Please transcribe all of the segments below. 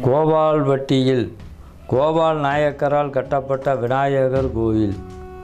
கோபால்பட்டியில் கோபால் நாயக்கரால் கட்டப்பட்ட விநாயகர் கோயில்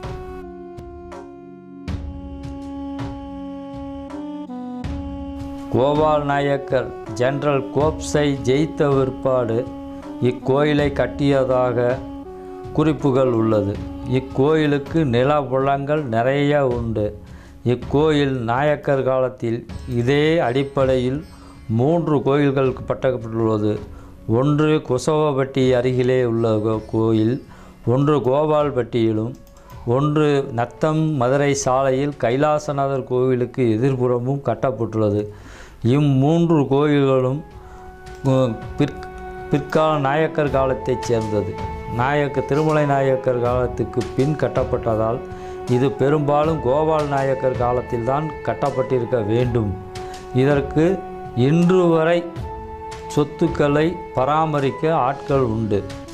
கோபால் நாயக்கர் ஜெனரல் கோப்ஸை ஜெயித்த பிற்பாடு இக்கோயிலை கட்டியதாக குறிப்புகள் உள்ளது இக்கோயிலுக்கு நிலவளங்கள் நிறைய உண்டு இக்கோயில் நாயக்கர் காலத்தில் இதே அடிப்படையில் மூன்று கோயில்கள் கட்டப்பட்டுள்ளது ஒன்று குசவப்பட்டி அருகிலே உள்ள கோ- கோயில் ஒன்று கோபால்பட்டியிலும் ஒன்று நத்தம் மதுரை சாலையில் கைலாசநாதர் கோவிலுக்கு எதிர்ப்புறமும் கட்டப்பட்டுள்ளது இம்மூன்று கோயில்களும் உம், பிற் பிற்கால நாயக்கர் காலத்தைச் சேர்ந்தது நாயக்க திருமலை நாயக்கர் காலத்துக்கு பின் கட்டப்பட்டதால் இது பெரும்பாலும் கோபால் நாயக்கர் காலத்தில்தான் கட்டப்பட்டிருக்க வேண்டும் இதற்கு இன்று வரை சொத்துக்களை பராமரிக்க ஆட்கள் உண்டு